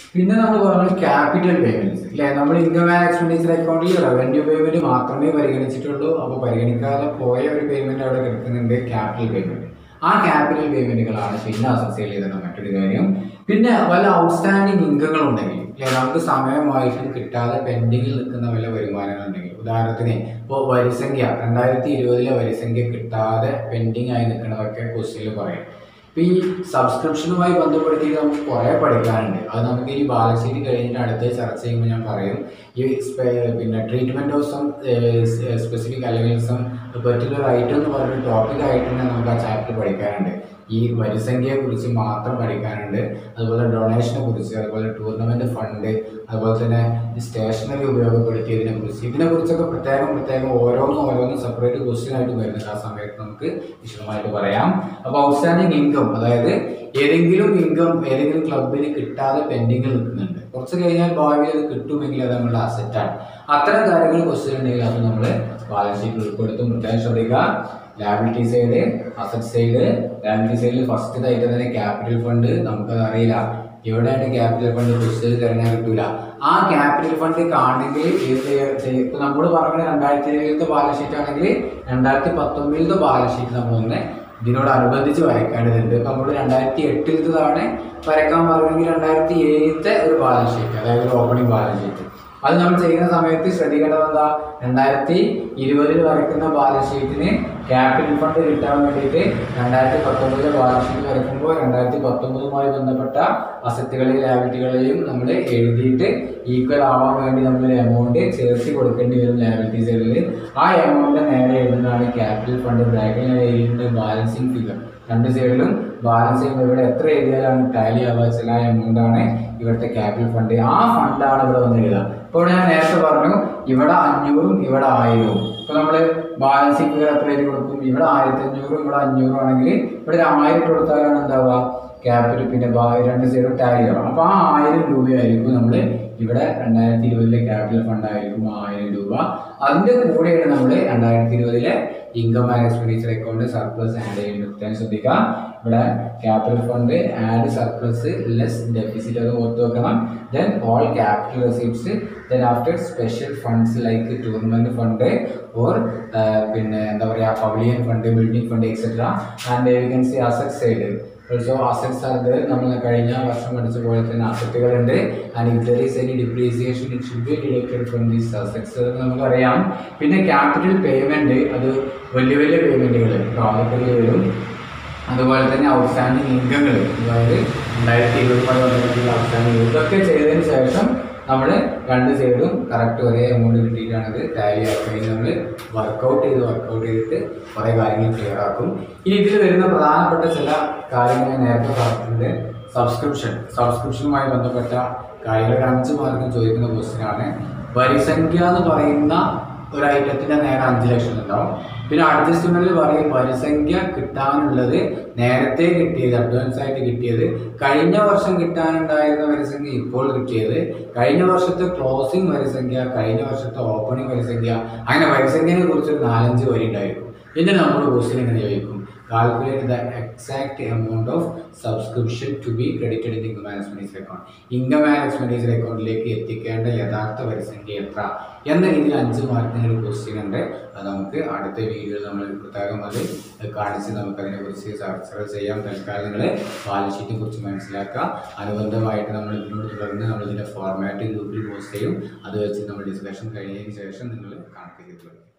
പിന്നെ നമ്മൾ പറഞ്ഞു ക്യാപിറ്റൽ പേയ്മെന്റ്സ് അല്ലെ നമ്മൾ ഇൻകം ആൻഡ് എക്സ്പെൻഡിച്ചർ അക്കൗണ്ടിൽ റവന്യൂ പേയ്മെന്റ് മാത്രമേ പരിഗണിച്ചിട്ടുള്ളൂ അപ്പോൾ പരിഗണിക്കാതെ പോയ ഒരു പേയ്മെന്റ് അവിടെ കിടക്കുന്നുണ്ട് ക്യാപിറ്റൽ പേയ്മെന്റ് ആ ക്യാപിറ്റൽ പേയ്മെന്റുകളാണ് പിന്നെ അസോസിയേറ്റ് ചെയ്തിട്ടുള്ള മറ്റൊരു കാര്യം പിന്നെ വല്ല ഔട്ട്സ്റ്റാൻഡിങ് ഇൻകങ്ങൾ ഉണ്ടെങ്കിൽ അല്ലെ നമുക്ക് സമയമായിട്ടും കിട്ടാതെ പെൻഡിങ്ങിൽ നിൽക്കുന്ന വല്ല വരുമാനങ്ങൾ ഉണ്ടെങ്കിൽ ഉദാഹരണത്തിന് ഇപ്പോൾ വരിസംഖ്യ രണ്ടായിരത്തി ഇരുപതിലെ വരിസംഖ്യ കിട്ടാതെ പെൻഡിങ് ആയി നിൽക്കുന്നതൊക്കെ ക്വസ്റ്റ്യനിൽ പറയും ഇപ്പം ഈ സബ്സ്ക്രിപ്ഷനുമായി ബന്ധപ്പെടുത്തിയിട്ട് നമുക്ക് കുറേ പഠിക്കാനുണ്ട് അത് നമുക്ക് ഈ ബാലൻസ് ഷീറ്റ് കഴിഞ്ഞിട്ട് അടുത്ത ചർച്ച ചെയ്യുമ്പോൾ ഞാൻ പറയും ഈ സ്പെ- പിന്നെ ട്രീറ്റ്മെൻറ്റ് ഓഫ് സം സ്പെസിഫിക് അല്ലെങ്കിൽ സം പെർട്ടിക്കുലർ ഐറ്റം എന്ന് പറഞ്ഞൊരു ടോപ്പിക് ആയിട്ട് തന്നെ നമുക്ക് ആ ചാപ്റ്റർ പഠിക്കാനുണ്ട് ഈ വരിസംഖ്യയെ കുറിച്ച് മാത്രം പഠിക്കാനുണ്ട് അതുപോലെ ഡൊണേഷനെ കുറിച്ച് അതുപോലെ ടൂർണമെന്റ് ഫണ്ട് അതുപോലെ തന്നെ സ്റ്റേഷനറി ഉപയോഗപ്പെടുത്തിയതിനെ കുറിച്ച് ഇതിനെ കുറിച്ചൊക്കെ പ്രത്യേകം പ്രത്യേകം ഓരോന്നും ഓരോന്നും സെപ്പറേറ്റ് ക്വസ്റ്റ്യൻ ആയിട്ട് വരുന്നുണ്ട് ആ സമയത്ത് നമുക്ക് വിശദമായിട്ട് പറയാം അപ്പോൾ ഔട്ട്സ്റ്റാൻഡിങ് ഇൻകം അതായത് ഏതെങ്കിലും ഇൻകം ഏതെങ്കിലും ക്ലബിന് കിട്ടാതെ പെൻഡിങ്ങിൽ നിൽക്കുന്നുണ്ട് കുറച്ച് കഴിഞ്ഞാൽ ഭാവിയിൽ അത് കിട്ടുമെങ്കിൽ അത് നമ്മുടെ അസറ്റാണ് അത്തരം കാര്യങ്ങൾ ക്വസ്റ്റ്യൻ ഉണ്ടെങ്കിൽ അത് നമ്മൾ ബാലൻസ് ഷീറ്റിൽ ഉൾപ്പെടുത്തും പ്രത്യേകം ശ്രദ്ധിക്കുക liability side asset side liability സൈഡിൽ ഫസ്റ്റ് ആയിട്ട് തന്നെ ക്യാപിറ്റൽ ഫണ്ട് നമുക്കത് അറിയില്ല എവിടെയാണ് ക്യാപിറ്റൽ ഫണ്ട് ക്വസ്റ്റ്യൻ തിരഞ്ഞാൽ കിട്ടൂല ആ ക്യാപിറ്റൽ ഫണ്ട് കാണണമെങ്കിൽ ഏത് ചെയ്യ- ഇപ്പൊ നമ്മളോട് പറഞ്ഞ രണ്ടായിരത്തി ഇരുപതിലത്തെ ബാലൻസ് ഷീറ്റ് ആണെങ്കിൽ രണ്ടായിരത്തി പത്തൊമ്പതിലത്തെ ബാലൻസ് ഷീറ്റ് നമ്മളൊന്ന് ഇതിനോടനുബന്ധിച്ച് വരയ്ക്കേണ്ടതുണ്ട് ഇപ്പം നമ്മൾ രണ്ടായിരത്തി എട്ടിലത്തതാണ് വരയ്ക്കാൻ പറഞ്ഞെങ്കിൽ രണ്ടായിരത്തി ഏഴിലത്തെ ഒരു ബാലൻസ് ഷീറ്റ് അതായത് ഒരു ഓപ്പണിംഗ് ബാലൻസ് ഷീറ്റ് അത് നമ്മൾ ചെയ്യുന്ന സമയത്ത് ശ്രദ്ധിക്കേണ്ടത് എന്താ രണ്ടായിരത്തി ഇരുപതിൽ വരയ്ക്കുന്ന ബാലൻസ് ഷീറ്റിന് ക്യാപിറ്റൽ ഫണ്ട് കിട്ടാൻ വേണ്ടിയിട്ട് രണ്ടായിരത്തി പത്തൊമ്പതിലെ ബാലൻസ് ഷീറ്റ് വരയ്ക്കുമ്പോൾ രണ്ടായിരത്തി പത്തൊമ്പതുമായി ബന്ധപ്പെട്ട അസറ്റുകളെയും ലാബിലിറ്റികളെയും നമ്മൾ എഴുതിയിട്ട് ഈക്വൽ ആവാൻ വേണ്ടി നമ്മൾ എമൗണ്ട് ചേർത്ത് കൊടുക്കേണ്ടി വരും ലാബിലിറ്റി സൈഡിൽ ആ എമൗണ്ട് നേരെ എഴുതുന്നതാണ് ക്യാപിറ്റൽ ഫണ്ട് ബ്രാക്കറ്റിൽ എഴുതിയിട്ടുണ്ട് ബാലൻസിങ് ഫിഗർ രണ്ട് സൈഡിലും ബാലൻസ് ചെയ്യുമ്പോൾ ഇവിടെ എത്ര എഴുതിയാലാണ് ടാലി ആവുക ചില എമൗണ്ട് ആണ് ഇവിടുത്തെ ക്യാപിറ്റൽ ഫണ്ട് ആ ഫണ്ടാണ് ഇവിടെ വന്ന് എഴുതുക ഇപ്പോൾ ഞാൻ നേരത്തെ പറഞ്ഞു ഇവിടെ അഞ്ഞൂറും ഇവിടെ ആയിരവും ഇപ്പോൾ നമ്മൾ ബാലൻസിങ് ഫിഗർ എത്ര എഴുതി കൊടുക്കും ഇവിടെ ആയിരത്തി അഞ്ഞൂറും ഇവിടെ അഞ്ഞൂറും ആണെങ്കിൽ ഇവിടെ ഒരു ആയിരം ഇട്ട് കൊടുത്താലാണ് എന്താവുക ക്യാപിറ്റൽ പിന്നെ ബാ- രണ്ട് സൈഡും ടാലി ആവും അപ്പോൾ ആ ആയിരം രൂപയായിരിക്കും നമ്മൾ ഇവിടെ രണ്ടായിരത്തി ഇരുപതിലെ ക്യാപിറ്റൽ ഫണ്ട് ആയിരിക്കും ആ ആയിരം രൂപ അതിൻ്റെ കൂടെയാണ് നമ്മൾ രണ്ടായിരത്തി ഇരുപതിലെ income and expenditure account surplus add ചെയ്യുന്നത് പ്രത്യേകം ശ്രദ്ധിക്കുക ഇവിടെ capital fund add surplus less deficit അത് ഓർത്ത് വെക്കണം then all capital receipts then after special funds like tournament fund or പിന്നെ എന്താ പറയുക pavilion fund building fund etcetera and you can see asset side also assets ആണ് നമ്മൾ കഴിഞ്ഞ വർഷം പഠിച്ച പോലെ തന്നെ അസറ്റുകളുണ്ട് and if there is any depreciation it should be deducted from these assets നമുക്കറിയാം പിന്നെ ക്യാപിറ്റൽ പേയ്മെന്റ് അത് വലിയ വലിയ പേയ്മെന്റുകൾ അതൊക്കെ വരും അതുപോലെ തന്നെ ഔട്ട്സ്റ്റാൻഡിങ് ഇൻകങ്ങൾ അതായത് രണ്ടായിരത്തി ഇരുപത്തിനാല് വന്നിട്ടുള്ള ഔട്ട്സ്റ്റാൻഡിങ് ഇതൊക്കെ ചെയ്തതിന് ശേഷം നമ്മൾ രണ്ട് സൈഡും കറക്റ്റ് ഒരേ എമൗണ്ട് കിട്ടിയിട്ടാണത് ടാലി ആക്കുകയും നമ്മൾ വർക്കൗട്ട് ചെയ്ത് വർക്കൗട്ട് ചെയ്തിട്ട് കുറേ കാര്യങ്ങൾ ക്ലിയർ ആക്കും ഇനി ഇതിൽ വരുന്ന പ്രധാനപ്പെട്ട ചില കാര്യങ്ങൾ ഞാൻ നേരത്തെ പറഞ്ഞിട്ടുണ്ട് സബ്സ്ക്രിപ്ഷൻ സബ്സ്ക്രിപ്ഷനുമായി ബന്ധപ്പെട്ട കാര്യങ്ങൾ ഒരു അഞ്ച് മാർക്കും ചോദിക്കുന്ന ക്വസ്റ്റ്യൻ ആണ് വരിസംഖ്യ എന്ന് പറയുന്ന ഒരു ഐറ്റത്തിന്റെ നേരെ അഞ്ച് ലക്ഷം ഉണ്ടാവും പിന്നെ അഡ്ജസ്റ്റ്മെന്റിൽ പറയും വരിസംഖ്യ കിട്ടാനുള്ളത് നേരത്തെ കിട്ടിയത് അഡ്വാൻസ് ആയിട്ട് കിട്ടിയത് കഴിഞ്ഞ വർഷം കിട്ടാനുണ്ടായിരുന്ന വരിസംഖ്യ ഇപ്പോൾ കിട്ടിയത് കഴിഞ്ഞ വർഷത്തെ ക്ലോസിംഗ് വരിസംഖ്യ കഴിഞ്ഞ വർഷത്തെ ഓപ്പണിംഗ് വരിസംഖ്യ അങ്ങനെ വരിസംഖ്യനെ കുറിച്ച് ഒരു നാലഞ്ച് വരി ഉണ്ടായിരിക്കും എന്നിട്ട് നമ്മൾ ക്വസ്റ്റ്യൻ എങ്ങനെ ചോദിക്കും calculate the exact amount of subscription to be credited in income and expenditure account income and expenditure അക്കൗണ്ടിലേക്ക് എത്തിക്കേണ്ട യഥാർത്ഥ വരിസംഖ്യ എത്ര എന്ന രീതിയിൽ അഞ്ച് മാർക്കിന് ഒരു ക്വസ്റ്റ്യൻ ഉണ്ട് അത് നമുക്ക് അടുത്ത വീഡിയോയിൽ നമ്മൾ പ്രത്യേകം അത് കാണിച്ച് നമുക്ക് അതിനെക്കുറിച്ച് ചർച്ചകൾ ചെയ്യാം തൽക്കാലം നിങ്ങൾ ബാലൻസ് ഷീറ്റിനെ കുറിച്ച് മനസ്സിലാക്കുക അനുബന്ധമായിട്ട് നമ്മൾ ഇതിനോട് തുടർന്ന് നമ്മൾ ഇതിൻ്റെ ഫോർമാറ്റ് ഗ്രൂപ്പിൽ പോസ്റ്റ് ചെയ്യും അത് വെച്ച് നമ്മൾ ഡിസ്കഷൻ കഴിഞ്ഞതിന് ശേഷം നിങ്ങൾ കണക്ക് ചെയ്ത് പഠിക്കും